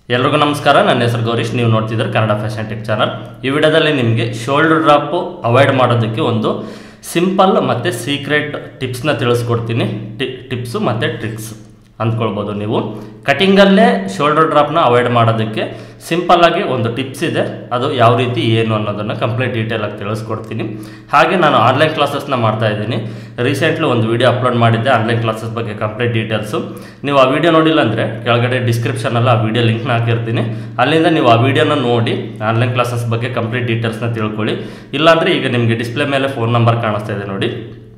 ಎಲ್ರಿಗೂ ನಮಸ್ಕಾರ ನನ್ನ ಹೆಸರು ಗೌರೀಶ್ ನೀವು ನೋಡ್ತಿದ್ರೆ ಕನ್ನಡ ಫ್ಯಾಷನ್ ಟೆಕ್ ಚಾನಲ್ ಈ ವಿಡಿಯೋದಲ್ಲಿ ನಿಮಗೆ ಶೋಲ್ಡರ್ ಡ್ರಾಪು ಅವಾಯ್ಡ್ ಮಾಡೋದಕ್ಕೆ ಒಂದು ಸಿಂಪಲ್ ಮತ್ತು ಸೀಕ್ರೆಟ್ ಟಿಪ್ಸ್ನ ತಿಳಿಸ್ಕೊಡ್ತೀನಿ ಟಿ ಟಿಪ್ಸು ಮತ್ತು ಟ್ರಿಕ್ಸ್ ಅಂದ್ಕೊಳ್ಬೋದು ನೀವು ಕಟಿಂಗಲ್ಲೇ ಶೋಲ್ಡರ್ ಡ್ರಾಪ್ನ ಅವಾಯ್ಡ್ ಮಾಡೋದಕ್ಕೆ ಸಿಂಪಲ್ಲಾಗಿ ಒಂದು ಟಿಪ್ಸ್ ಇದೆ ಅದು ಯಾವ ರೀತಿ ಏನು ಅನ್ನೋದನ್ನು ಕಂಪ್ಲೀಟ್ ಡೀಟೇಲಾಗಿ ತಿಳಿಸ್ಕೊಡ್ತೀನಿ ಹಾಗೆ ನಾನು ಆನ್ಲೈನ್ ಕ್ಲಾಸಸ್ನ ಮಾಡ್ತಾ ಇದ್ದೀನಿ ರೀಸೆಂಟ್ಲಿ ಒಂದು ವಿಡಿಯೋ ಅಪ್ಲೋಡ್ ಮಾಡಿದ್ದೆ ಆನ್ಲೈನ್ ಕ್ಲಾಸಸ್ ಬಗ್ಗೆ ಕಂಪ್ಲೀಟ್ ಡೀಟೇಲ್ಸು ನೀವು ಆ ವಿಡಿಯೋ ನೋಡಿಲ್ಲ ಅಂದರೆ ಕೆಳಗಡೆ ಡಿಸ್ಕ್ರಿಪ್ಷನಲ್ಲಿ ಆ ವಿಡಿಯೋ ಲಿಂಕ್ನ ಹಾಕಿರ್ತೀನಿ ಅಲ್ಲಿಂದ ನೀವು ಆ ವಿಡಿಯೋನ ನೋಡಿ ಆನ್ಲೈನ್ ಕ್ಲಾಸಸ್ ಬಗ್ಗೆ ಕಂಪ್ಲೀಟ್ ಡೀಟೇಲ್ಸ್ನ ತಿಳ್ಕೊಳ್ಳಿ ಇಲ್ಲಾಂದರೆ ಈಗ ನಿಮಗೆ ಡಿಸ್ಪ್ಲೇ ಮೇಲೆ ಫೋನ್ ನಂಬರ್ ಕಾಣಿಸ್ತಾ ಇದೆ ನೋಡಿ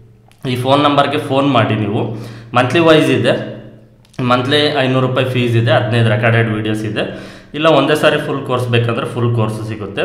ಈ ಫೋನ್ ನಂಬರ್ಗೆ ಫೋನ್ ಮಾಡಿ ನೀವು ಮಂತ್ಲಿ ವೈಸ್ ಇದೆ ಮಂತ್ಲಿ ಐನೂರು ರೂಪಾಯಿ ಫೀಸ್ ಇದೆ ಹದಿನೈದು ರೆಕಾರ್ಡೆಡ್ ವೀಡಿಯೋಸ್ ಇದೆ ಇಲ್ಲ ಒಂದೇ ಸಾರಿ ಫುಲ್ ಕೋರ್ಸ್ ಬೇಕಂದರೆ ಫುಲ್ ಕೋರ್ಸ್ ಸಿಗುತ್ತೆ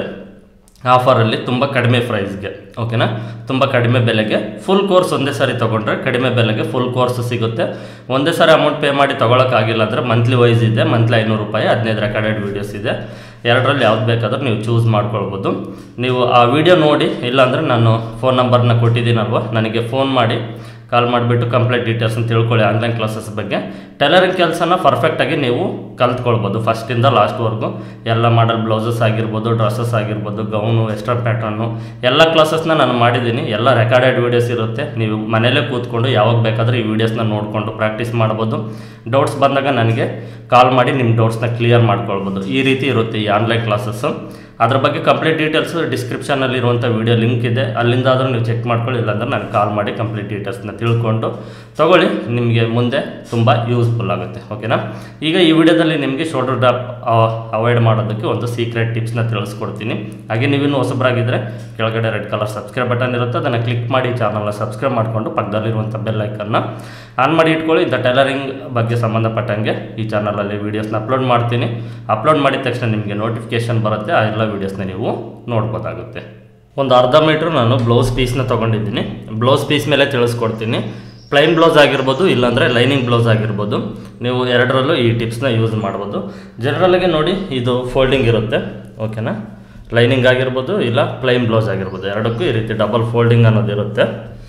ಆಫರಲ್ಲಿ ತುಂಬ ಕಡಿಮೆ ಪ್ರೈಸ್ಗೆ ಓಕೆನಾ ತುಂಬ ಕಡಿಮೆ ಬೆಲೆಗೆ ಫುಲ್ ಕೋರ್ಸ್ ಒಂದೇ ಸಾರಿ ತೊಗೊಂಡ್ರೆ ಕಡಿಮೆ ಬೆಲೆಗೆ ಫುಲ್ ಕೋರ್ಸ್ ಸಿಗುತ್ತೆ ಒಂದೇ ಸಾರಿ ಅಮೌಂಟ್ ಪೇ ಮಾಡಿ ತೊಗೊಳಕ್ಕಾಗಿಲ್ಲ ಅಂದರೆ ಮಂತ್ಲಿ ವೈಸ್ ಇದೆ ಮಂತ್ಲಿ ಐನೂರು ರೂಪಾಯಿ ಹದಿನೈದು ರೆಕಾರ್ಡೆಡ್ ವೀಡಿಯೋಸ್ ಇದೆ ಎರಡರಲ್ಲಿ ಯಾವ್ದು ಬೇಕಾದರೂ ನೀವು ಚೂಸ್ ಮಾಡ್ಕೊಳ್ಬೋದು ನೀವು ಆ ವಿಡಿಯೋ ನೋಡಿ ಇಲ್ಲಾಂದರೆ ನಾನು ಫೋನ್ ನಂಬರ್ನ ಕೊಟ್ಟಿದ್ದೀನಲ್ವ ನನಗೆ ಫೋನ್ ಮಾಡಿ ಕಾಲ್ ಮಾಡಿಬಿಟ್ಟು ಕಂಪ್ಲೀಟ್ ಡೀಟೇಲ್ಸ್ನ ತಿಳ್ಕೊಳ್ಳಿ ಆನ್ಲೈನ್ ಕ್ಲಾಸಸ್ ಬಗ್ಗೆ ಟೈಲರಿಂಗ್ ಕೆಲಸನ ಪರ್ಫೆಕ್ಟಾಗಿ ನೀವು ಕಲ್ತ್ಕೊಳ್ಬೋದು ಫಸ್ಟಿಂದ ಲಾಸ್ಟ್ವರೆಗೂ ಎಲ್ಲ ಮಾಡಲ್ ಬ್ಲೌಸಸ್ ಆಗಿರ್ಬೋದು ಡ್ರೆಸ್ಸಸ್ ಆಗಿರ್ಬೋದು ಗೌನು ವೆಸ್ಟರ್ನ್ ಪ್ಯಾಟರ್ನು ಎಲ್ಲ ಕ್ಲಾಸಸ್ನ ನಾನು ಮಾಡಿದ್ದೀನಿ ಎಲ್ಲ ರೆಕಾರ್ಡೆಡ್ ವೀಡಿಯೋಸ್ ಇರುತ್ತೆ ನೀವು ಮನೇಲೇ ಕೂತ್ಕೊಂಡು ಯಾವಾಗ ಬೇಕಾದರೂ ಈ ವೀಡಿಯೋಸ್ನ ನೋಡಿಕೊಂಡು ಪ್ರಾಕ್ಟೀಸ್ ಮಾಡ್ಬೋದು ಡೌಟ್ಸ್ ಬಂದಾಗ ನನಗೆ ಕಾಲ್ ಮಾಡಿ ನಿಮ್ಮ ಡೌಟ್ಸ್ನ ಕ್ಲಿಯರ್ ಮಾಡ್ಕೊಳ್ಬೋದು ಈ ರೀತಿ ಇರುತ್ತೆ ಈ ಆನ್ಲೈನ್ ಕ್ಲಾಸಸ್ಸು ಅದ್ರ ಬಗ್ಗೆ ಕಂಪ್ಲೀಟ್ ಡೀಟೇಲ್ಸ್ ಡಿಸ್ಕ್ರಿಪ್ಷನಲ್ಲಿ ಇರುವಂಥ ವಿಡಿಯೋ ಲಿಂಕ್ ಇದೆ ಅಲ್ಲಿಂದಾದರೂ ನೀವು ಚೆಕ್ ಮಾಡ್ಕೊಳ್ಳಿ ಇಲ್ಲಾಂದ್ರೆ ನನಗೆ ಕಾಲ್ ಮಾಡಿ ಕಂಪ್ಲೀಟ್ ಡೀಟೇಲ್ಸ್ನ ತಿಳ್ಕೊಂಡು ತಗೊಳ್ಳಿ ನಿಮಗೆ ಮುಂದೆ ತುಂಬ ಯೂಸ್ಫುಲ್ ಆಗುತ್ತೆ ಓಕೆನಾ ಈಗ ಈ ವಿಡಿಯೋದಲ್ಲಿ ನಿಮಗೆ ಶೋಲ್ಡರ್ ಡ್ರಾಪ್ ಅವಾಯ್ಡ್ ಮಾಡೋದಕ್ಕೆ ಒಂದು ಸೀಕ್ರೆಟ್ ಟಿಪ್ಸ್ನ ತಿಳಿಸ್ಕೊಡ್ತೀನಿ ಹಾಗೆ ನೀವಿನ್ನೂ ಹೊಸಬರಾಗಿದ್ದರೆ ಕೆಳಗಡೆ ರೆಡ್ ಕಲರ್ ಸಬ್ಸ್ಕ್ರೈಬ್ ಬಟನ್ ಇರುತ್ತೆ ಅದನ್ನು ಕ್ಲಿಕ್ ಮಾಡಿ ಚಾನಲ್ನ ಸಬ್ಸ್ಕ್ರೈಬ್ ಮಾಡಿಕೊಂಡು ಪಕ್ಕದಲ್ಲಿರುವಂಥ ಬೆಲ್ ಐಕನ್ನ ಆನ್ ಮಾಡಿ ಇಟ್ಕೊಳ್ಳಿ ಇಂಥ ಟೈಲರಿಂಗ್ ಬಗ್ಗೆ ಸಂಬಂಧಪಟ್ಟಂಗೆ ಈ ಚಾನಲಲ್ಲಿ ವೀಡಿಯೋಸ್ನ ಅಪ್ಲೋಡ್ ಮಾಡ್ತೀನಿ ಅಪ್ಲೋಡ್ ಮಾಡಿದ ತಕ್ಷಣ ನಿಮಗೆ ನೋಟಿಫಿಕೇಶನ್ ಬರುತ್ತೆ ಆ ಎಲ್ಲ ವೀಡಿಯೋಸ್ನ ನೀವು ನೋಡ್ಬೋದಾಗುತ್ತೆ ಒಂದು ಅರ್ಧ ಮೀಟ್ರ್ ನಾನು ಬ್ಲೌಸ್ ಪೀಸ್ನ ತೊಗೊಂಡಿದ್ದೀನಿ ಬ್ಲೌಸ್ ಪೀಸ್ ಮೇಲೆ ತಿಳಿಸ್ಕೊಡ್ತೀನಿ ಪ್ಲೈನ್ ಬ್ಲೌಸ್ ಆಗಿರ್ಬೋದು ಇಲ್ಲಾಂದರೆ ಲೈನಿಂಗ್ ಬ್ಲೌಸ್ ಆಗಿರ್ಬೋದು ನೀವು ಎರಡರಲ್ಲೂ ಈ ಟಿಪ್ಸ್ನ ಯೂಸ್ ಮಾಡ್ಬೋದು ಜನರಲ್ಗೆ ನೋಡಿ ಇದು ಫೋಲ್ಡಿಂಗ್ ಇರುತ್ತೆ ಓಕೆನಾ ಲೈನಿಂಗ್ ಆಗಿರ್ಬೋದು ಇಲ್ಲ ಪ್ಲೈನ್ ಬ್ಲೌಸ್ ಆಗಿರ್ಬೋದು ಎರಡಕ್ಕೂ ಈ ರೀತಿ ಡಬಲ್ ಫೋಲ್ಡಿಂಗ್ ಅನ್ನೋದು ಇರುತ್ತೆ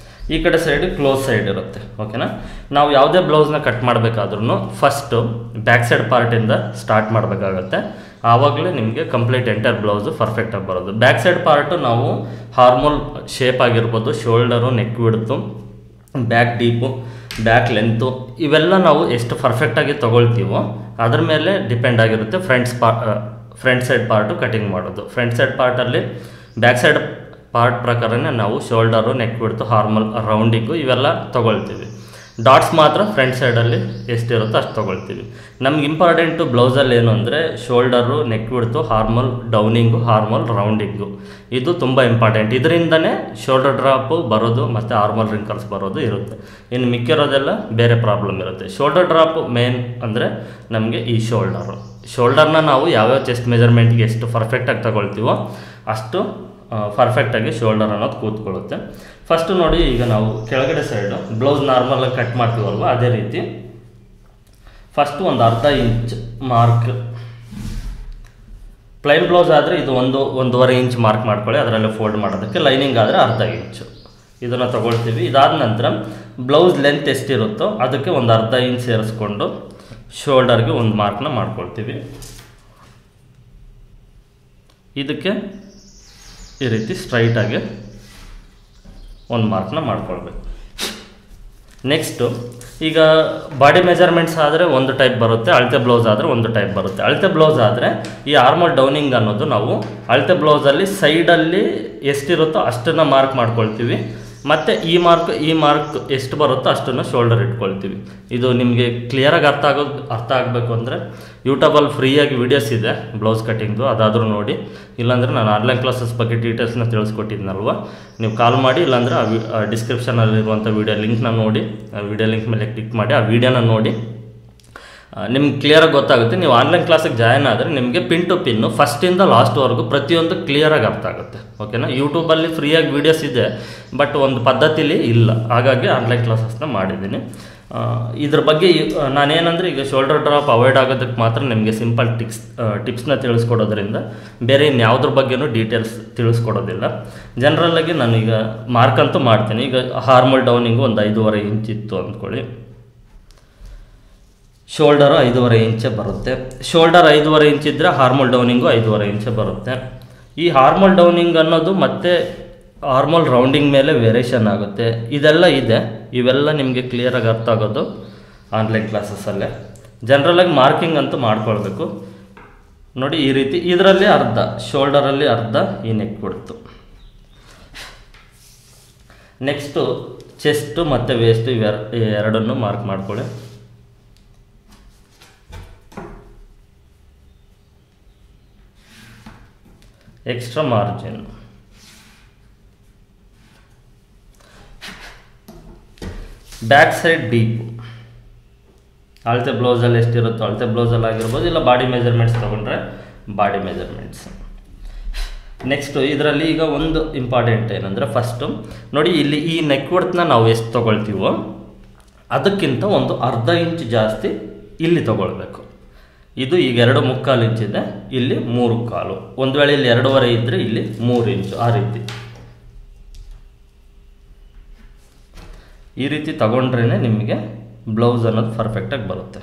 ಈ ಕಡೆ ಸೈಡ್ ಕ್ಲೋಸ್ ಸೈಡ್ ಇರುತ್ತೆ ಓಕೆನಾ ನಾವು ಯಾವುದೇ ಬ್ಲೌಸ್ನ ಕಟ್ ಮಾಡಬೇಕಾದ್ರೂ ಫಸ್ಟು ಬ್ಯಾಕ್ ಸೈಡ್ ಪಾರ್ಟಿಂದ ಸ್ಟಾರ್ಟ್ ಮಾಡಬೇಕಾಗತ್ತೆ ಆವಾಗಲೇ ನಿಮಗೆ ಕಂಪ್ಲೀಟ್ ಎಂಟರ್ ಬ್ಲೌಸು ಪರ್ಫೆಕ್ಟಾಗಿ ಬರೋದು ಬ್ಯಾಕ್ ಸೈಡ್ ಪಾರ್ಟು ನಾವು ಹಾರ್ಮೋಲ್ ಶೇಪ್ ಆಗಿರ್ಬೋದು shoulder neck width back deep back length ಇವೆಲ್ಲ ನಾವು ಎಷ್ಟು ಪರ್ಫೆಕ್ಟಾಗಿ ತೊಗೊಳ್ತೀವೋ ಅದ್ರ ಮೇಲೆ ಡಿಪೆಂಡ್ ಆಗಿರುತ್ತೆ ಫ್ರಂಟ್ಸ್ ಪಾ ಫ್ರಂಟ್ ಸೈಡ್ ಪಾರ್ಟು ಕಟಿಂಗ್ ಮಾಡೋದು ಫ್ರಂಟ್ ಸೈಡ್ ಪಾರ್ಟಲ್ಲಿ ಬ್ಯಾಕ್ ಸೈಡ್ ಪಾರ್ಟ್ ಪ್ರಕಾರನೇ ನಾವು ಶೋಲ್ಡರು ನೆಕ್ ಬಿಡ್ತು ಹಾರ್ಮಲ್ ರೌಂಡಿಂಗು ಇವೆಲ್ಲ ತೊಗೊಳ್ತೀವಿ ಡಾಟ್ಸ್ ಮಾತ್ರ ಫ್ರಂಟ್ ಸೈಡಲ್ಲಿ ಎಷ್ಟಿರುತ್ತೋ ಅಷ್ಟು ತೊಗೊಳ್ತೀವಿ ನಮ್ಗೆ ಇಂಪಾರ್ಟೆಂಟು ಬ್ಲೌಸಲ್ಲಿ ಏನು ಅಂದರೆ ಶೋಲ್ಡರು ನೆಕ್ ಬಿಡ್ತು ಹಾರ್ಮಲ್ ಡೌನಿಂಗು ಹಾರ್ಮಲ್ ರೌಂಡಿಂಗು ಇದು ತುಂಬ ಇಂಪಾರ್ಟೆಂಟ್ ಇದರಿಂದನೇ ಶೋಲ್ಡರ್ ಡ್ರಾಪು ಬರೋದು ಮತ್ತು ಹಾರ್ಮಲ್ ರಿಂಕಲ್ಸ್ ಬರೋದು ಇರುತ್ತೆ ಇನ್ನು ಮಿಕ್ಕಿರೋದೆಲ್ಲ ಬೇರೆ ಪ್ರಾಬ್ಲಮ್ ಇರುತ್ತೆ ಶೋಲ್ಡರ್ ಡ್ರಾಪು ಮೇನ್ ಅಂದರೆ ನಮಗೆ ಈ ಶೋಲ್ಡರು ಶೋಲ್ಡರ್ನ ನಾವು ಯಾವ್ಯಾವ ಚೆಸ್ಟ್ ಮೆಜರ್ಮೆಂಟ್ಗೆ ಎಷ್ಟು ಪರ್ಫೆಕ್ಟಾಗಿ ತಗೊಳ್ತೀವೋ ಅಷ್ಟು ಪರ್ಫೆಕ್ಟಾಗಿ ಶೋಲ್ಡರ್ ಅನ್ನೋದು ಕೂತ್ಕೊಳ್ಳುತ್ತೆ ಫಸ್ಟು ನೋಡಿ ಈಗ ನಾವು ಕೆಳಗಡೆ ಸೈಡು ಬ್ಲೌಸ್ ನಾರ್ಮಲಾಗಿ ಕಟ್ ಮಾಡ್ತೀವಲ್ವ ಅದೇ ರೀತಿ ಫಸ್ಟು ಒಂದು ಅರ್ಧ ಇಂಚ್ ಮಾರ್ಕ್ ಪ್ಲೈನ್ ಬ್ಲೌಸ್ ಆದರೆ ಇದು ಒಂದು ಒಂದೂವರೆ ಇಂಚ್ ಮಾರ್ಕ್ ಮಾಡ್ಕೊಳ್ಳಿ ಅದರಲ್ಲೇ ಫೋಲ್ಡ್ ಮಾಡೋದಕ್ಕೆ ಲೈನಿಂಗ್ ಆದರೆ ಅರ್ಧ ಇಂಚು ಇದನ್ನು ತಗೊಳ್ತೀವಿ ಇದಾದ ನಂತರ ಬ್ಲೌಸ್ ಲೆಂತ್ ಎಷ್ಟಿರುತ್ತೋ ಅದಕ್ಕೆ ಒಂದು ಅರ್ಧ ಇಂಚ್ ಸೇರಿಸ್ಕೊಂಡು ಶೋಲ್ಡರ್ಗೆ ಒಂದು ಮಾರ್ಕ್ನ ಮಾಡ್ಕೊಳ್ತೀವಿ ಇದಕ್ಕೆ ಈ ರೀತಿ ಸ್ಟ್ರೈಟಾಗಿ ಒಂದು ಮಾರ್ಕ್ನ ಮಾಡ್ಕೊಳ್ಬೇಕು ನೆಕ್ಸ್ಟು ಈಗ ಬಾಡಿ ಮೆಜರ್ಮೆಂಟ್ಸ್ ಆದರೆ ಒಂದು ಟೈಪ್ ಬರುತ್ತೆ ಅಳತೆ ಬ್ಲೌಸ್ ಆದರೆ ಒಂದು ಟೈಪ್ ಬರುತ್ತೆ ಅಳತೆ ಬ್ಲೌಸ್ ಆದರೆ ಈ ಆರ್ಮಲ್ ಡೌನಿಂಗ್ ಅನ್ನೋದು ನಾವು ಅಳತೆ ಬ್ಲೌಸಲ್ಲಿ ಸೈಡಲ್ಲಿ ಎಷ್ಟಿರುತ್ತೋ ಅಷ್ಟನ್ನು ಮಾರ್ಕ್ ಮಾಡ್ಕೊಳ್ತೀವಿ ಮತ್ತು ಈ ಮಾರ್ಕ್ ಈ ಮಾರ್ಕ್ ಎಷ್ಟು ಬರುತ್ತೋ ಅಷ್ಟನ್ನು ಶೋಲ್ಡರ್ ಇಟ್ಕೊಳ್ತೀವಿ ಇದು ನಿಮಗೆ ಕ್ಲಿಯರಾಗಿ ಅರ್ಥ ಆಗೋದು ಅರ್ಥ ಆಗಬೇಕು ಅಂದರೆ ಯೂಟ್ಯೂಬಲ್ಲಿ ಫ್ರೀಯಾಗಿ ವೀಡಿಯೋಸ್ ಇದೆ ಬ್ಲೌಸ್ ಕಟ್ಟಿಂಗ್ದು ಅದಾದರೂ ನೋಡಿ ಇಲ್ಲಾಂದರೆ ನಾನು ಆನ್ಲೈನ್ ಕ್ಲಾಸಸ್ ಬಗ್ಗೆ ಡೀಟೇಲ್ಸ್ನ ತಿಳಿಸ್ಕೊಟ್ಟಿದ್ನಲ್ವ ನೀವು ಕಾಲ್ ಮಾಡಿ ಇಲ್ಲಾಂದರೆ ಆ ಡಿಸ್ಕ್ರಿಪ್ಷನಲ್ಲಿರುವಂಥ ವೀಡಿಯೋ ಲಿಂಕ್ನ ನೋಡಿ ಆ ವೀಡಿಯೋ ಲಿಂಕ್ ಮೇಲೆ ಕ್ಲಿಕ್ ಮಾಡಿ ಆ ವೀಡಿಯೋನ ನೋಡಿ ನಿಮ್ಗೆ ಕ್ಲಿಯರಾಗಿ ಗೊತ್ತಾಗುತ್ತೆ ನೀವು ಆನ್ಲೈನ್ ಕ್ಲಾಸಿಗೆ ಜಾಯ್ನ್ ಆದರೆ ನಿಮಗೆ ಪಿನ್ ಟು ಪಿನ್ನು ಫಸ್ಟಿಂದ ಲಾಸ್ಟ್ವರೆಗೂ ಪ್ರತಿಯೊಂದು ಕ್ಲಿಯರಾಗಿ ಅರ್ಥ ಆಗುತ್ತೆ ಓಕೆನಾ ಯೂಟ್ಯೂಬಲ್ಲಿ ಫ್ರೀಯಾಗಿ ವೀಡಿಯೋಸ್ ಇದೆ ಬಟ್ ಒಂದು ಪದ್ಧತಿಲಿ ಇಲ್ಲ ಹಾಗಾಗಿ ಆನ್ಲೈನ್ ಕ್ಲಾಸಸ್ನ ಮಾಡಿದ್ದೀನಿ ಇದ್ರ ಬಗ್ಗೆ ನಾನೇನಂದರೆ ಈಗ ಶೋಲ್ಡರ್ ಡ್ರಾಪ್ ಅವಾಯ್ಡ್ ಆಗೋದಕ್ಕೆ ಮಾತ್ರ ನಿಮಗೆ ಸಿಂಪಲ್ ಟಿಕ್ಸ್ ಟಿಪ್ಸ್ನ ತಿಳಿಸ್ಕೊಡೋದ್ರಿಂದ ಬೇರೆ ಇನ್ಯಾವುದ್ರ ಬಗ್ಗೆನೂ ಡೀಟೇಲ್ಸ್ ತಿಳಿಸ್ಕೊಡೋದಿಲ್ಲ ಜನರಲ್ಲಾಗಿ ನಾನೀಗ ಮಾರ್ಕ್ ಅಂತೂ ಮಾಡ್ತೀನಿ ಈಗ ಹಾರ್ಮಲ್ ಡೌನಿಂಗು ಒಂದು ಐದೂವರೆ ಇಂಚ್ ಇತ್ತು ಅಂದ್ಕೊಳ್ಳಿ ಶೋಲ್ಡರು ಐದೂವರೆ ಇಂಚೆ ಬರುತ್ತೆ ಶೋಲ್ಡರ್ ಐದೂವರೆ ಇಂಚ್ ಇದ್ದರೆ ಹಾರ್ಮೋಲ್ ಡೌನಿಂಗು ಐದೂವರೆ ಇಂಚೆ ಬರುತ್ತೆ ಈ ಹಾರ್ಮೋಲ್ ಡೌನಿಂಗ್ ಅನ್ನೋದು ಮತ್ತೆ ಹಾರ್ಮೋಲ್ ರೌಂಡಿಂಗ್ ಮೇಲೆ ವೇರಿಯೇಷನ್ ಆಗುತ್ತೆ ಇದೆಲ್ಲ ಇದೆ ಇವೆಲ್ಲ ನಿಮಗೆ ಕ್ಲಿಯರಾಗಿ ಅರ್ಥ ಆಗೋದು ಆನ್ಲೈನ್ ಕ್ಲಾಸಸ್ಸಲ್ಲೇ ಜನರಲಾಗಿ ಮಾರ್ಕಿಂಗ್ ಅಂತೂ ಮಾಡ್ಕೊಳ್ಬೇಕು ನೋಡಿ ಈ ರೀತಿ ಇದರಲ್ಲಿ ಅರ್ಧ ಶೋಲ್ಡರಲ್ಲಿ ಅರ್ಧ ಈ ನೆಕ್ ಕೊಡ್ತು ನೆಕ್ಸ್ಟು ಚೆಸ್ಟು ಮತ್ತು ವೇಸ್ಟು ಇವೆರ ಎರಡನ್ನು ಮಾರ್ಕ್ ಮಾಡ್ಕೊಳ್ಳಿ extra margin back side deep ಅಳತೆ ಬ್ಲೌಸಲ್ಲಿ ಎಷ್ಟಿರುತ್ತೋ ಅಳತೆ ಬ್ಲೌಸಲ್ಲಿ ಆಗಿರ್ಬೋದು ಇಲ್ಲ ಬಾಡಿ ಮೆಜರ್ಮೆಂಟ್ಸ್ ತೊಗೊಂಡ್ರೆ ಬಾಡಿ ಮೆಜರ್ಮೆಂಟ್ಸ್ ನೆಕ್ಸ್ಟು ಇದರಲ್ಲಿ ಈಗ ಒಂದು ಇಂಪಾರ್ಟೆಂಟ್ ಏನಂದರೆ ಫಸ್ಟು ನೋಡಿ ಇಲ್ಲಿ ಈ ನೆಕ್ ವರ್ತ್ನ ನಾವು ಎಷ್ಟು ತೊಗೊಳ್ತೀವೋ ಅದಕ್ಕಿಂತ ಒಂದು ಅರ್ಧ ಇಂಚ್ ಜಾಸ್ತಿ ಇಲ್ಲಿ ತಗೊಳ್ಬೇಕು ಇದು ಈಗ ಎರಡು ಮುಕ್ಕಾಲು ಇಂಚ್ ಇದೆ ಇಲ್ಲಿ ಮೂರು ಕಾಲು ಒಂದು ವೇಳೆ ಇಲ್ಲಿ ಎರಡೂವರೆ ಇದ್ದರೆ ಇಲ್ಲಿ ಮೂರು ಇಂಚು ಆ ರೀತಿ ಈ ರೀತಿ ತಗೊಂಡ್ರೇ ನಿಮಗೆ ಬ್ಲೌಸ್ ಅನ್ನೋದು ಪರ್ಫೆಕ್ಟಾಗಿ ಬರುತ್ತೆ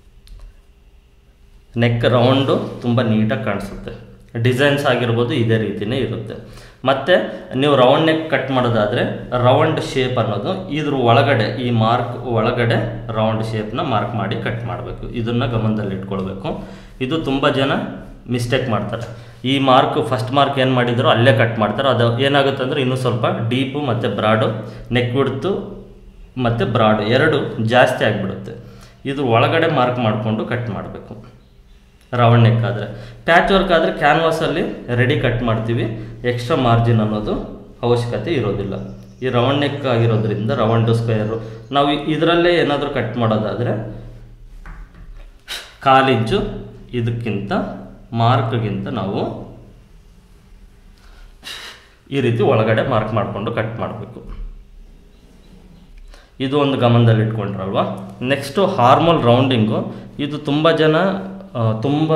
ನೆಕ್ ರೌಂಡು ತುಂಬ ನೀಟಾಗಿ ಕಾಣಿಸುತ್ತೆ ಡಿಸೈನ್ಸ್ ಆಗಿರ್ಬೋದು ಇದೇ ರೀತಿಯೇ ಇರುತ್ತೆ ಮತ್ತು ನೀವು ರೌಂಡ್ ನೆಕ್ ಕಟ್ ಮಾಡೋದಾದರೆ ರೌಂಡ್ ಶೇಪ್ ಅನ್ನೋದು ಇದ್ರ ಒಳಗಡೆ ಈ ಮಾರ್ಕ್ ಒಳಗಡೆ ರೌಂಡ್ ಶೇಪ್ನ ಮಾರ್ಕ್ ಮಾಡಿ ಕಟ್ ಮಾಡಬೇಕು ಇದನ್ನು ಗಮನದಲ್ಲಿ ಇಟ್ಕೊಳ್ಬೇಕು ಇದು ತುಂಬ ಜನ ಮಿಸ್ಟೇಕ್ ಮಾಡ್ತಾರೆ ಈ ಮಾರ್ಕ್ ಫಸ್ಟ್ ಮಾರ್ಕ್ ಏನು ಮಾಡಿದ್ರು ಅಲ್ಲೇ ಕಟ್ ಮಾಡ್ತಾರೆ ಅದು ಏನಾಗುತ್ತೆ ಅಂದರೆ ಇನ್ನೂ ಸ್ವಲ್ಪ ಡೀಪು ಮತ್ತು ಬ್ರಾಡು ನೆಕ್ ಬಿಡ್ತು ಮತ್ತು ಬ್ರಾಡು ಎರಡು ಜಾಸ್ತಿ ಆಗಿಬಿಡುತ್ತೆ ಇದು ಒಳಗಡೆ ಮಾರ್ಕ್ ಮಾಡಿಕೊಂಡು ಕಟ್ ಮಾಡಬೇಕು ರೌಂಡ್ ನೆಕ್ ಆದರೆ ಪ್ಯಾಚ್ ವರ್ಕ್ ಆದರೆ ಕ್ಯಾನ್ವಾಸಲ್ಲಿ ರೆಡಿ ಕಟ್ ಮಾಡ್ತೀವಿ ಎಕ್ಸ್ಟ್ರಾ ಮಾರ್ಜಿನ್ ಅನ್ನೋದು ಅವಶ್ಯಕತೆ ಇರೋದಿಲ್ಲ ಈ ರೌಂಡ್ ನೆಕ್ ಆಗಿರೋದ್ರಿಂದ ರೌಂಡ್ ಸ್ಕ್ವೇರು ನಾವು ಇದರಲ್ಲೇ ಏನಾದರೂ ಕಟ್ ಮಾಡೋದಾದರೆ ಕಾಲಿಂಚು ಇದಕ್ಕಿಂತ ಮಾರ್ಕ್ಗಿಂತ ನಾವು ಈ ರೀತಿ ಒಳಗಡೆ ಮಾರ್ಕ್ ಮಾಡಿಕೊಂಡು ಕಟ್ ಮಾಡಬೇಕು ಇದು ಒಂದು ಗಮನದಲ್ಲಿ ಇಟ್ಕೊಂಡ್ರಲ್ವ ನೆಕ್ಸ್ಟು ಹಾರ್ಮೋಲ್ ರೌಂಡಿಂಗು ಇದು ತುಂಬ ಜನ ಆ, ತುಂಬ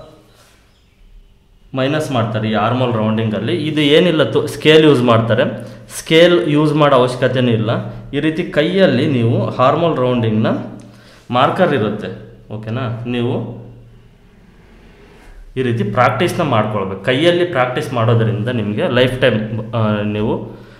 ಮೈನಸ್ ಮಾಡ್ತಾರೆ ಈ ಹಾರ್ಮೋಲ್ ರೌಂಡಿಂಗಲ್ಲಿ ಇದು ಏನಿಲ್ಲ ತು ಸ್ಕೇಲ್ ಯೂಸ್ ಮಾಡ್ತಾರೆ ಸ್ಕೇಲ್ ಯೂಸ್ ಮಾಡೋ ಅವಶ್ಯಕತೆನೂ ಇಲ್ಲ ಈ ರೀತಿ ಕೈಯಲ್ಲಿ ನೀವು ಹಾರ್ಮೋಲ್ ರೌಂಡಿಂಗ್ನ ಮಾರ್ಕರ್ ಇರುತ್ತೆ ಓಕೆನಾ ನೀವು ಈ ರೀತಿ ಪ್ರಾಕ್ಟೀಸ್ನ ಮಾಡ್ಕೊಳ್ಬೇಕು ಕೈಯಲ್ಲಿ ಪ್ರಾಕ್ಟೀಸ್ ಮಾಡೋದ್ರಿಂದ ನಿಮಗೆ ಲೈಫ್ ಟೈಮ್ ನೀವು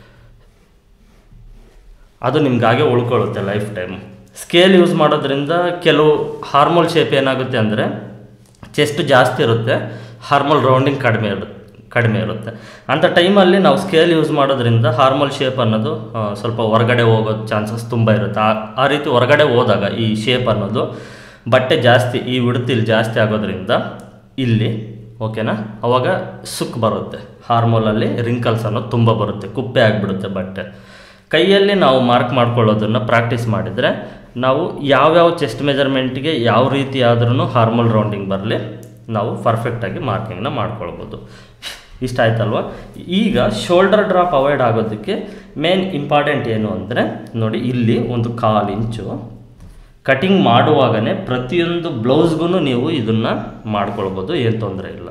ಅದು ನಿಮ್ಗೆ ಹಾಗೆ ಉಳ್ಕೊಳ್ಳುತ್ತೆ ಲೈಫ್ ಟೈಮ್ ಸ್ಕೇಲ್ ಯೂಸ್ ಮಾಡೋದ್ರಿಂದ ಕೆಲವು ಹಾರ್ಮೋಲ್ ಶೇಪ್ ಏನಾಗುತ್ತೆ ಅಂದರೆ ಚೆಸ್ಟ್ ಜಾಸ್ತಿ ಇರುತ್ತೆ ಹಾರ್ಮೋಲ್ ರೌಂಡಿಂಗ್ ಕಡಿಮೆ ಇರುತ್ತೆ ಕಡಿಮೆ ಇರುತ್ತೆ ಅಂಥ ಟೈಮಲ್ಲಿ ನಾವು ಸ್ಕೇಲ್ ಯೂಸ್ ಮಾಡೋದ್ರಿಂದ ಹಾರ್ಮೋಲ್ ಶೇಪ್ ಅನ್ನೋದು ಆ, ಸ್ವಲ್ಪ ಹೊರಗಡೆ ಹೋಗೋ ಚಾನ್ಸಸ್ ತುಂಬ ಇರುತ್ತೆ ಆ ಆ ರೀತಿ ಹೊರಗಡೆ ಹೋದಾಗ ಈ ಶೇಪ್ ಅನ್ನೋದು ಬಟ್ಟೆ ಜಾಸ್ತಿ ಈ ಇಲ್ಲಿ ಜಾಸ್ತಿ ಆಗೋದ್ರಿಂದ ಇಲ್ಲಿ ಓಕೆನಾ ಅವಾಗ ಸುಕ್ ಬರುತ್ತೆ ಹಾರ್ಮೋಲಲ್ಲಿ ರಿಂಕಲ್ಸ್ ಅನ್ನೋದು ತುಂಬ ಬರುತ್ತೆ ಕುಪ್ಪೆ ಆಗಿಬಿಡುತ್ತೆ ಬಟ್ಟೆ ಕೈಯಲ್ಲಿ ನಾವು ಮಾರ್ಕ್ ಮಾಡ್ಕೊಳ್ಳೋದನ್ನು ಪ್ರಾಕ್ಟೀಸ್ ಮಾಡಿದರೆ ನಾವು ಯಾವ್ಯಾವ ಚೆಸ್ಟ್ ಮೆಜರ್ಮೆಂಟ್ಗೆ ಯಾವ ರೀತಿ ಆದ್ರೂ ಹಾರ್ಮೋಲ್ ರೌಂಡಿಂಗ್ ಬರಲಿ ನಾವು ಪರ್ಫೆಕ್ಟಾಗಿ ಮಾರ್ಕಿಂಗ್ನ ಮಾಡ್ಕೊಳ್ಬೋದು ಇಷ್ಟ ಆಯ್ತಲ್ವ ಈಗ ಶೋಲ್ಡರ್ ಡ್ರಾಪ್ ಅವಾಯ್ಡ್ ಆಗೋದಕ್ಕೆ ಮೇನ್ ಇಂಪಾರ್ಟೆಂಟ್ ಏನು ಅಂದರೆ ನೋಡಿ ಇಲ್ಲಿ ಒಂದು ಕಾಲು ಇಂಚು ಕಟಿಂಗ್ ಮಾಡುವಾಗನೇ ಪ್ರತಿಯೊಂದು ಬ್ಲೌಸ್ಗೂ ನೀವು ಇದನ್ನು ಮಾಡ್ಕೊಳ್ಬೋದು ಏನು ತೊಂದರೆ ಇಲ್ಲ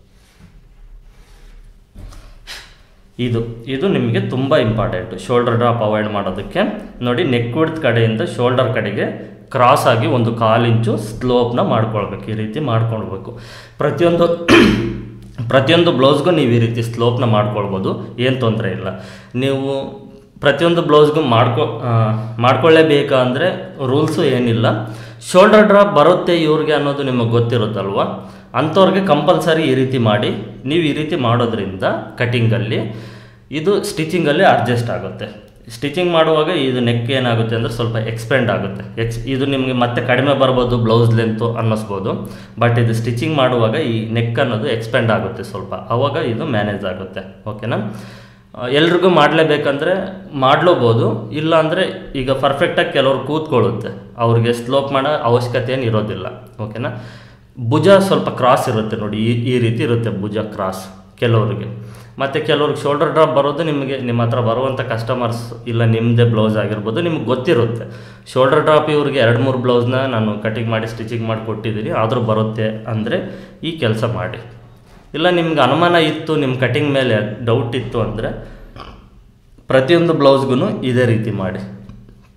ಇದು ಇದು ನಿಮಗೆ ತುಂಬ ಇಂಪಾರ್ಟೆಂಟು ಶೋಲ್ಡರ್ ಡ್ರಾಪ್ ಅವಾಯ್ಡ್ ಮಾಡೋದಕ್ಕೆ ನೋಡಿ ನೆಕ್ ವಿಡ್ತ್ ಕಡೆಯಿಂದ ಶೋಲ್ಡರ್ ಕಡೆಗೆ ಕ್ರಾಸ್ ಆಗಿ ಒಂದು ಕಾಲು ಇಂಚು ಸ್ಲೋಪ್ನ ಮಾಡ್ಕೊಳ್ಬೇಕು ಈ ರೀತಿ ಮಾಡ್ಕೊಳ್ಬೇಕು ಪ್ರತಿಯೊಂದು ಪ್ರತಿಯೊಂದು ಬ್ಲೌಸ್ಗೂ ನೀವು ಈ ರೀತಿ ಸ್ಲೋಪ್ನ ಮಾಡ್ಕೊಳ್ಬೋದು ಏನು ತೊಂದರೆ ಇಲ್ಲ ನೀವು ಪ್ರತಿಯೊಂದು ಬ್ಲೌಸ್ಗೂ ಮಾಡ್ಕೊ ಆ, ಮಾಡ್ಕೊಳ್ಳೇಬೇಕಾ ಅಂದರೆ ರೂಲ್ಸು ಏನಿಲ್ಲ ಶೋಲ್ಡರ್ ಡ್ರಾಪ್ ಬರುತ್ತೆ ಇವ್ರಿಗೆ ಅನ್ನೋದು ನಿಮಗೆ ಗೊತ್ತಿರುತ್ತಲ್ವ ಅಂಥವ್ರಿಗೆ ಕಂಪಲ್ಸರಿ ಈ ರೀತಿ ಮಾಡಿ ನೀವು ಈ ರೀತಿ ಮಾಡೋದ್ರಿಂದ ಕಟಿಂಗಲ್ಲಿ ಇದು ಸ್ಟಿಚಿಂಗಲ್ಲಿ ಅಡ್ಜಸ್ಟ್ ಆಗುತ್ತೆ ಸ್ಟಿಚಿಂಗ್ ಮಾಡುವಾಗ ಇದು ನೆಕ್ ಏನಾಗುತ್ತೆ ಅಂದರೆ ಸ್ವಲ್ಪ ಎಕ್ಸ್ಪೆಂಡ್ ಆಗುತ್ತೆ ಎಕ್ಸ್ ಇದು ನಿಮಗೆ ಮತ್ತೆ ಕಡಿಮೆ ಬರ್ಬೋದು ಬ್ಲೌಸ್ ಲೆಂತು ಅನ್ನಿಸ್ಬೋದು ಬಟ್ ಇದು ಸ್ಟಿಚಿಂಗ್ ಮಾಡುವಾಗ ಈ ನೆಕ್ ಅನ್ನೋದು ಎಕ್ಸ್ಪೆಂಡ್ ಆಗುತ್ತೆ ಸ್ವಲ್ಪ ಆವಾಗ ಇದು ಮ್ಯಾನೇಜ್ ಆಗುತ್ತೆ ಓಕೆನಾ ಆ, ಎಲ್ರಿಗೂ ಮಾಡಲೇಬೇಕಂದ್ರೆ ಮಾಡ್ಲೂಬೋದು ಇಲ್ಲ ಅಂದರೆ ಈಗ ಪರ್ಫೆಕ್ಟಾಗಿ ಕೆಲವ್ರು ಕೂತ್ಕೊಳ್ಳುತ್ತೆ ಅವ್ರಿಗೆ ಸ್ಲೋಪ್ ಮಾಡೋ ಅವಶ್ಯಕತೆ ಏನು ಇರೋದಿಲ್ಲ ಓಕೆನಾ ಭುಜ ಸ್ವಲ್ಪ ಕ್ರಾಸ್ ಇರುತ್ತೆ ನೋಡಿ ಈ ಈ ರೀತಿ ಇರುತ್ತೆ ಭುಜ ಕ್ರಾಸ್ ಕೆಲವರಿಗೆ ಮತ್ತು ಕೆಲವ್ರಿಗೆ ಶೋಲ್ಡರ್ ಡ್ರಾಪ್ ಬರೋದು ನಿಮಗೆ ನಿಮ್ಮ ಹತ್ರ ಬರುವಂಥ ಕಸ್ಟಮರ್ಸ್ ಇಲ್ಲ ನಿಮ್ಮದೇ ಬ್ಲೌಸ್ ಆಗಿರ್ಬೋದು ನಿಮ್ಗೆ ಗೊತ್ತಿರುತ್ತೆ ಶೋಲ್ಡರ್ ಡ್ರಾಪ್ ಇವ್ರಿಗೆ ಎರಡು ಮೂರು ಬ್ಲೌಸ್ನ ನಾನು ಕಟಿಂಗ್ ಮಾಡಿ ಸ್ಟಿಚಿಂಗ್ ಮಾಡಿ ಕೊಟ್ಟಿದ್ದೀನಿ ಆದರೂ ಬರುತ್ತೆ ಅಂದರೆ ಈ ಕೆಲಸ ಮಾಡಿ ಇಲ್ಲ ನಿಮ್ಗೆ ಅನುಮಾನ ಇತ್ತು ನಿಮ್ಮ ಕಟಿಂಗ್ ಮೇಲೆ ಡೌಟ್ ಇತ್ತು ಅಂದರೆ ಪ್ರತಿಯೊಂದು ಬ್ಲೌಸ್ಗೂ ಇದೇ ರೀತಿ ಮಾಡಿ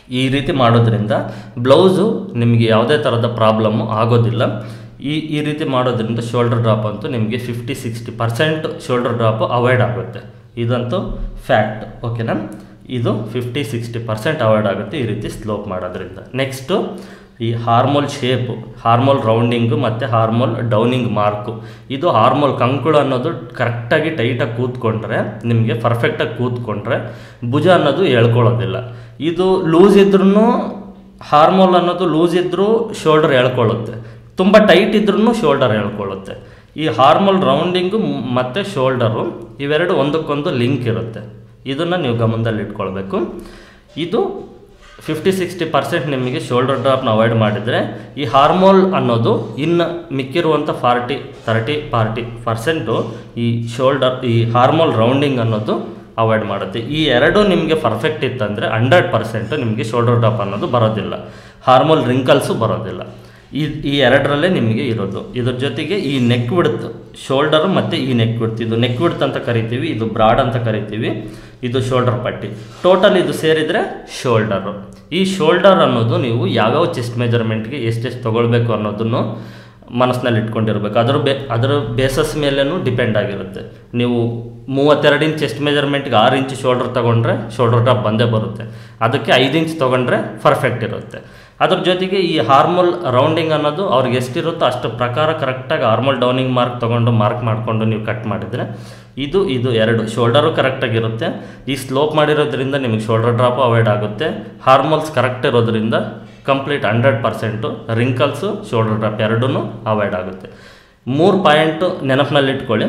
ಈ ರೀತಿ ಮಾಡೋದ್ರಿಂದ ಬ್ಲೌಸು ನಿಮಗೆ ಯಾವುದೇ ಥರದ ಪ್ರಾಬ್ಲಮ್ಮು ಆಗೋದಿಲ್ಲ ಈ ಈ ರೀತಿ ಮಾಡೋದ್ರಿಂದ ಶೋಲ್ಡರ್ ಡ್ರಾಪ್ ಅಂತೂ ನಿಮಗೆ fifty sixty percent shoulder drop avoid ಆಗುತ್ತೆ ಇದಂತೂ ಫ್ಯಾಕ್ಟ್ ಓಕೆನಾ ಇದು ಫಿಫ್ಟಿ ಸಿಕ್ಸ್ಟಿ ಪರ್ಸೆಂಟ್ ಅವಾಯ್ಡ್ ಆಗುತ್ತೆ ಈ ರೀತಿ ಸ್ಲೋಪ್ ಮಾಡೋದ್ರಿಂದ ನೆಕ್ಸ್ಟು ಈ ಹಾರ್ಮೋಲ್ ಶೇಪು ಹಾರ್ಮೋಲ್ ರೌಂಡಿಂಗು ಮತ್ತು ಹಾರ್ಮೋಲ್ ಡೌನಿಂಗ್ ಮಾರ್ಕು ಇದು ಹಾರ್ಮೋಲ್ ಕಂಕುಳು ಅನ್ನೋದು ಕರೆಕ್ಟಾಗಿ ಟೈಟಾಗಿ ಕೂತ್ಕೊಂಡ್ರೆ ನಿಮಗೆ ಪರ್ಫೆಕ್ಟಾಗಿ ಕೂತ್ಕೊಂಡ್ರೆ ಭುಜ ಅನ್ನೋದು ಎಳ್ಕೊಳ್ಳೋದಿಲ್ಲ ಇದು ಲೂಸ್ ಇದ್ರೂ ಹಾರ್ಮೋಲ್ ಅನ್ನೋದು ಲೂಸ್ ಇದ್ದರೂ ಶೋಲ್ಡರ್ ಎಳ್ಕೊಳ್ಳುತ್ತೆ ತುಂಬ ಟೈಟ್ ಇದ್ರೂ ಶೋಲ್ಡರ್ ಎಳ್ಕೊಳ್ಳುತ್ತೆ ಈ ಹಾರ್ಮೋಲ್ ರೌಂಡಿಂಗು ಮತ್ತು ಶೋಲ್ಡರು ಇವೆರಡು ಒಂದಕ್ಕೊಂದು ಲಿಂಕ್ ಇರುತ್ತೆ ಇದನ್ನು ನೀವು ಗಮನದಲ್ಲಿ ಇಟ್ಕೊಳ್ಬೇಕು ಇದು ಫಿಫ್ಟಿ ಸಿಕ್ಸ್ಟಿ ಪರ್ಸೆಂಟ್ ನಿಮಗೆ ಶೋಲ್ಡರ್ ಡ್ರಾಪ್ನ ಅವಾಯ್ಡ್ ಮಾಡಿದರೆ ಈ ಹಾರ್ಮೋಲ್ ಅನ್ನೋದು ಇನ್ನು ಮಿಕ್ಕಿರುವಂಥ ಫಾರ್ಟಿ ತರ್ಟಿ ಫಾರ್ಟಿ ಪರ್ಸೆಂಟು ಈ ಶೋಲ್ಡರ್ ಈ ಹಾರ್ಮೋಲ್ ರೌಂಡಿಂಗ್ ಅನ್ನೋದು ಅವಾಯ್ಡ್ ಮಾಡುತ್ತೆ ಈ ಎರಡು ನಿಮಗೆ ಪರ್ಫೆಕ್ಟ್ ಇತ್ತಂದರೆ ಹಂಡ್ರೆಡ್ ಪರ್ಸೆಂಟು ನಿಮಗೆ ಶೋಲ್ಡರ್ ಡ್ರಾಪ್ ಅನ್ನೋದು ಬರೋದಿಲ್ಲ ಹಾರ್ಮೋಲ್ ರಿಂಕಲ್ಸು ಬರೋದಿಲ್ಲ ಈ ಈ ಎರಡರಲ್ಲೇ ನಿಮಗೆ ಇರೋದು ಇದ್ರ ಜೊತೆಗೆ ಈ ನೆಕ್ ಬಿಡ್ತು ಶೋಲ್ಡರು ಮತ್ತು ಈ ನೆಕ್ ಬಿಡ್ತು ಇದು ನೆಕ್ ಬಿಡ್ತ್ ಅಂತ ಕರಿತೀವಿ ಇದು ಬ್ರಾಡ್ ಅಂತ ಕರಿತೀವಿ ಇದು ಶೋಲ್ಡರ್ ಪಟ್ಟಿ ಟೋಟಲ್ ಇದು ಸೇರಿದರೆ ಶೋಲ್ಡರು ಈ ಶೋಲ್ಡರ್ ಅನ್ನೋದು ನೀವು ಯಾವ್ಯಾವ ಚೆಸ್ಟ್ ಮೆಜರ್ಮೆಂಟ್ಗೆ ಎಷ್ಟೆಷ್ಟು ತೊಗೊಳ್ಬೇಕು ಅನ್ನೋದನ್ನು ಮನಸ್ಸಿನಲ್ಲಿ ಇಟ್ಕೊಂಡಿರ್ಬೇಕು ಅದ್ರ ಬೇ ಅದರ ಬೇಸಸ್ ಮೇಲೇನೂ ಡಿಪೆಂಡ್ ಆಗಿರುತ್ತೆ ನೀವು ಮೂವತ್ತೆರಡು ಇಂಚ್ ಚೆಸ್ಟ್ ಮೆಜರ್ಮೆಂಟ್ಗೆ ಆರು ಇಂಚ್ ಶೋಲ್ಡರ್ ತೊಗೊಂಡ್ರೆ ಶೋಲ್ಡರ್ ಟಾಪ್ ಬಂದೇ ಬರುತ್ತೆ ಅದಕ್ಕೆ ಐದು ಇಂಚ್ ತೊಗೊಂಡ್ರೆ ಪರ್ಫೆಕ್ಟ್ ಇರುತ್ತೆ ಅದ್ರ ಜೊತೆಗೆ ಈ ಹಾರ್ಮೋಲ್ ರೌಂಡಿಂಗ್ ಅನ್ನೋದು ಅವ್ರಿಗೆ ಎಷ್ಟಿರುತ್ತೋ ಅಷ್ಟು ಪ್ರಕಾರ ಕರೆಕ್ಟಾಗಿ ಹಾರ್ಮೋಲ್ ಡೌನಿಂಗ್ ಮಾರ್ಕ್ ತೊಗೊಂಡು ಮಾರ್ಕ್ ಮಾಡಿಕೊಂಡು ನೀವು ಕಟ್ ಮಾಡಿದರೆ ಇದು ಇದು ಎರಡು ಶೋಲ್ಡರು ಕರೆಕ್ಟಾಗಿರುತ್ತೆ ಈ ಸ್ಲೋಪ್ ಮಾಡಿರೋದ್ರಿಂದ ನಿಮಗೆ ಶೋಲ್ಡರ್ ಡ್ರಾಪು ಅವಾಯ್ಡ್ ಆಗುತ್ತೆ ಹಾರ್ಮೋಲ್ಸ್ ಕರೆಕ್ಟ್ ಇರೋದ್ರಿಂದ complete hundred percent wrinkles shoulder drop ಎರಡೂ ಅವಾಯ್ಡ್ ಆಗುತ್ತೆ ಮೂರು ಪಾಯಿಂಟು ನೆನಪಿನಲ್ಲಿ ಇಟ್ಕೊಳ್ಳಿ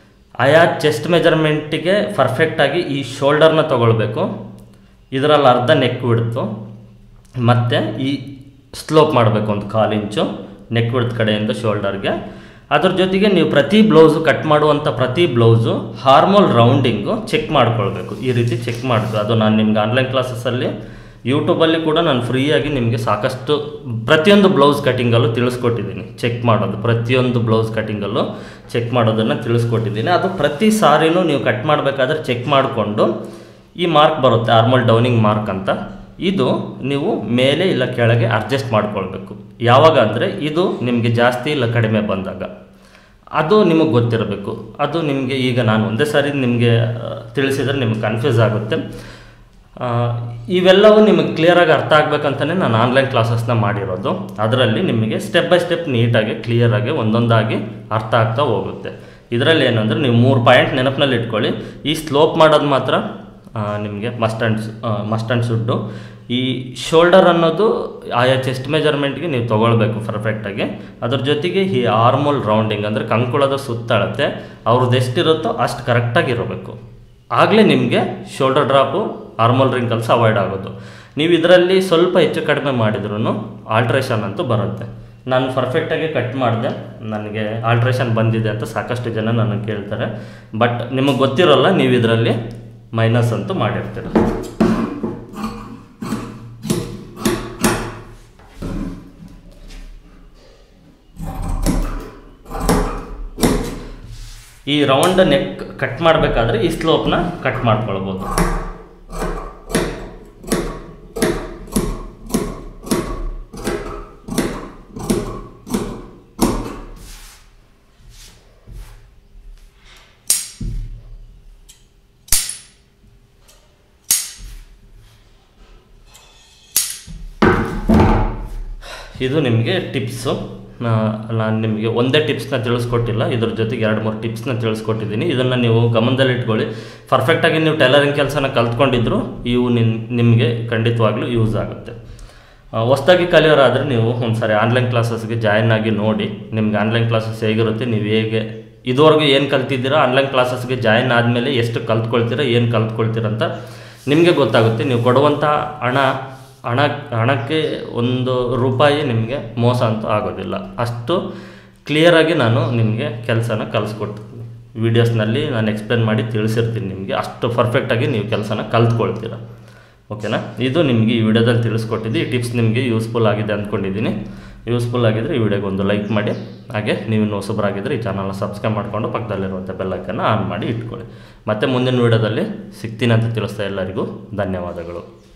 ಆಯಾ ಚೆಸ್ಟ್ ಮೆಜರ್ಮೆಂಟಿಗೆ ಪರ್ಫೆಕ್ಟಾಗಿ ಈ ಶೋಲ್ಡರ್ನ ತೊಗೊಳ್ಬೇಕು ಇದರಲ್ಲಿ ಅರ್ಧ ನೆಕ್ ಬಿಡ್ತು ಮತ್ತು ಈ ಸ್ಲೋಪ್ ಮಾಡಬೇಕು ಒಂದು ಕಾಲು ಇಂಚು ನೆಕ್ ಬಿಡ್ತ ಕಡೆಯಿಂದ ಶೋಲ್ಡರ್ಗೆ ಅದ್ರ ಜೊತೆಗೆ ನೀವು ಪ್ರತಿ ಬ್ಲೌಸು ಕಟ್ ಮಾಡುವಂಥ ಪ್ರತಿ ಬ್ಲೌಸು ಹಾರ್ಮೋಲ್ ರೌಂಡಿಂಗು ಚೆಕ್ ಮಾಡ್ಕೊಳ್ಬೇಕು ಈ ರೀತಿ ಚೆಕ್ ಮಾಡಿದ್ರು ಅದು ನಾನು ನಿಮ್ಗೆ ಆನ್ಲೈನ್ ಕ್ಲಾಸಸ್ಸಲ್ಲಿ ಯೂಟ್ಯೂಬಲ್ಲಿ ಕೂಡ ನಾನು ಫ್ರೀಯಾಗಿ ನಿಮಗೆ ಸಾಕಷ್ಟು ಪ್ರತಿಯೊಂದು ಬ್ಲೌಸ್ ಕಟಿಂಗಲ್ಲೂ ತಿಳಿಸ್ಕೊಟ್ಟಿದ್ದೀನಿ ಚೆಕ್ ಮಾಡೋದು ಪ್ರತಿಯೊಂದು ಬ್ಲೌಸ್ ಕಟಿಂಗಲ್ಲೂ ಚೆಕ್ ಮಾಡೋದನ್ನು ತಿಳಿಸ್ಕೊಟ್ಟಿದ್ದೀನಿ ಅದು ಪ್ರತಿ ಸಾರಿನೂ ನೀವು ಕಟ್ ಮಾಡಬೇಕಾದ್ರೆ ಚೆಕ್ ಮಾಡಿಕೊಂಡು ಈ ಮಾರ್ಕ್ ಬರುತ್ತೆ ಆರ್ಮಲ್ ಡೌನಿಂಗ್ ಮಾರ್ಕ್ ಅಂತ ಇದು ನೀವು ಮೇಲೆ ಇಲ್ಲ ಕೆಳಗೆ ಅಡ್ಜಸ್ಟ್ ಮಾಡ್ಕೊಳ್ಬೇಕು ಯಾವಾಗ ಅಂದರೆ ಇದು ನಿಮಗೆ ಜಾಸ್ತಿ ಇಲ್ಲ ಕಡಿಮೆ ಬಂದಾಗ ಅದು ನಿಮಗೆ ಗೊತ್ತಿರಬೇಕು ಅದು ನಿಮಗೆ ಈಗ ನಾನು ಒಂದೇ ಸಾರಿ ನಿಮಗೆ ತಿಳಿಸಿದರೆ ನಿಮಗೆ ಕನ್ಫ್ಯೂಸ್ ಆಗುತ್ತೆ ಆ, ಇವೆಲ್ಲವೂ ನಿಮಗೆ ಕ್ಲಿಯರಾಗಿ ಅರ್ಥ ಆಗ್ಬೇಕಂತಲೇ ನಾನು ಆನ್ಲೈನ್ ಕ್ಲಾಸಸ್ನ ಮಾಡಿರೋದು ಅದರಲ್ಲಿ ನಿಮಗೆ ಸ್ಟೆಪ್ ಬೈ ಸ್ಟೆಪ್ ನೀಟಾಗಿ ಕ್ಲಿಯರಾಗಿ ಒಂದೊಂದಾಗಿ ಅರ್ಥ ಆಗ್ತಾ ಹೋಗುತ್ತೆ ಇದರಲ್ಲಿ ಏನಂದರೆ ನೀವು ಮೂರು ಪಾಯಿಂಟ್ ನೆನಪಿನಲ್ಲಿ ಇಟ್ಕೊಳ್ಳಿ ಈ ಸ್ಲೋಪ್ ಮಾಡೋದು ಮಾತ್ರ ನಿಮಗೆ must and must and should ಈ ಶೋಲ್ಡರ್ ಅನ್ನೋದು ಆಯಾ ಚೆಸ್ಟ್ ಮೆಜರ್ಮೆಂಟ್ಗೆ ನೀವು ತೊಗೊಳ್ಬೇಕು ಪರ್ಫೆಕ್ಟಾಗಿ ಅದ್ರ ಜೊತೆಗೆ ಈ ಆರ್ಮೋಲ್ ರೌಂಡಿಂಗ್ ಅಂದರೆ ಕಂಕುಳದ ಸುತ್ತಳತೆ ಅವ್ರದ್ದು ಎಷ್ಟಿರುತ್ತೋ ಅಷ್ಟು ಕರೆಕ್ಟಾಗಿ ಇರಬೇಕು ಆಗಲೇ ನಿಮಗೆ shoulder drop armhole wrinkles avoid ಆಗೋದು ನೀವು ಇದರಲ್ಲಿ ಸ್ವಲ್ಪ ಹೆಚ್ಚು ಕಡಿಮೆ ಮಾಡಿದ್ರೂ ಆಲ್ಟ್ರೇಷನ್ ಅಂತೂ ಬರುತ್ತೆ ನಾನು ಪರ್ಫೆಕ್ಟಾಗಿ ಕಟ್ ಮಾಡಿದೆ ನನಗೆ ಆಲ್ಟ್ರೇಷನ್ ಬಂದಿದೆ ಅಂತ ಸಾಕಷ್ಟು ಜನ ನನಗೆ ಕೇಳ್ತಾರೆ ಬಟ್ ನಿಮಗೆ ಗೊತ್ತಿರೋಲ್ಲ ನೀವು ಇದರಲ್ಲಿ ಮೈನಸ್ ಅಂತೂ ಮಾಡಿರ್ತೀರ ಈ ರೌಂಡ್ ನೆಕ್ ಕಟ್ ಮಾಡಬೇಕಾದ್ರೆ ಈ ಸ್ಲೋಪ್ನ ಕಟ್ ಮಾಡ್ಕೊಳ್ಬೋದು ಇದು ನಿಮಗೆ ಟಿಪ್ಸು ನಾನು ನಿಮಗೆ ಒಂದೇ ಟಿಪ್ಸ್ನ ತಿಳಿಸ್ಕೊಟ್ಟಿಲ್ಲ ಇದ್ರ ಜೊತೆಗೆ ಎರಡು ಮೂರು ಟಿಪ್ಸ್ನ ತಿಳಿಸ್ಕೊಟ್ಟಿದ್ದೀನಿ ಇದನ್ನು ನೀವು ಗಮನದಲ್ಲಿ ಇಟ್ಕೊಳ್ಳಿ ಪರ್ಫೆಕ್ಟಾಗಿ ನೀವು ಟೈಲರಿಂಗ್ ಕೆಲಸನ ಕಲ್ತ್ಕೊಂಡಿದ್ರು ಇವು ನಿನ್ ನಿಮಗೆ ಖಂಡಿತವಾಗ್ಲೂ ಯೂಸ್ ಆಗುತ್ತೆ ಹೊಸ್ದಾಗಿ ಕಲಿಯೋರಾದರೆ ನೀವು ಒಂದು ಸಾರಿ ಆನ್ಲೈನ್ ಕ್ಲಾಸಸ್ಗೆ ಜಾಯಿನ್ ಆಗಿ ನೋಡಿ ನಿಮ್ಗೆ ಆನ್ಲೈನ್ ಕ್ಲಾಸಸ್ ಹೇಗಿರುತ್ತೆ ನೀವು ಹೇಗೆ ಇದುವರೆಗೂ ಏನು ಕಲ್ತಿದ್ದೀರಾ ಆನ್ಲೈನ್ ಕ್ಲಾಸಸ್ಗೆ ಜಾಯಿನ್ ಆದಮೇಲೆ ಎಷ್ಟು ಕಲ್ತ್ಕೊಳ್ತೀರಾ ಏನು ಕಲ್ತ್ಕೊಳ್ತೀರ ಅಂತ ನಿಮಗೆ ಗೊತ್ತಾಗುತ್ತೆ ನೀವು ಕೊಡುವಂಥ ಹಣ ಹಣ ಹಣಕ್ಕೆ ಒಂದು ರೂಪಾಯಿ ನಿಮಗೆ ಮೋಸ ಅಂತೂ ಆಗೋದಿಲ್ಲ ಅಷ್ಟು ಕ್ಲಿಯರಾಗಿ ನಾನು ನಿಮಗೆ ಕೆಲಸನ ಕಲಿಸ್ಕೊಡ್ತೀನಿ ವೀಡಿಯೋಸ್ನಲ್ಲಿ ನಾನು ಎಕ್ಸ್ಪ್ಲೇನ್ ಮಾಡಿ ತಿಳಿಸಿರ್ತೀನಿ ನಿಮಗೆ ಅಷ್ಟು ಪರ್ಫೆಕ್ಟಾಗಿ ನೀವು ಕೆಲಸನ ಕಲ್ತ್ಕೊಳ್ತೀರ ಓಕೆನಾ ಇದು ನಿಮಗೆ ಈ ವಿಡಿಯೋದಲ್ಲಿ ತಿಳಿಸ್ಕೊಟ್ಟಿದ್ದು ಈ ಟಿಪ್ಸ್ ನಿಮಗೆ ಯೂಸ್ಫುಲ್ ಆಗಿದೆ ಅಂದ್ಕೊಂಡಿದ್ದೀನಿ ಯೂಸ್ಫುಲ್ ಆಗಿದ್ದರೆ ಈ ವಿಡಿಯೋಗೆ ಒಂದು ಲೈಕ್ ಮಾಡಿ ಹಾಗೆ ನೀವು ಇನ್ನೂ ಹೊಸಬರಾಗಿದ್ದರೆ ಈ ಚಾನಲ್ನ ಸಬ್ಸ್ಕ್ರೈಬ್ ಮಾಡಿಕೊಂಡು ಪಕ್ಕದಲ್ಲಿರುವಂಥ ಬೆಲ್ಲೈಕನ್ನು ಆನ್ ಮಾಡಿ ಇಟ್ಕೊಳ್ಳಿ ಮತ್ತು ಮುಂದಿನ ವಿಡಿಯೋದಲ್ಲಿ ಸಿಗ್ತೀನಿ ಅಂತ ತಿಳಿಸ್ತಾ ಎಲ್ಲರಿಗೂ ಧನ್ಯವಾದಗಳು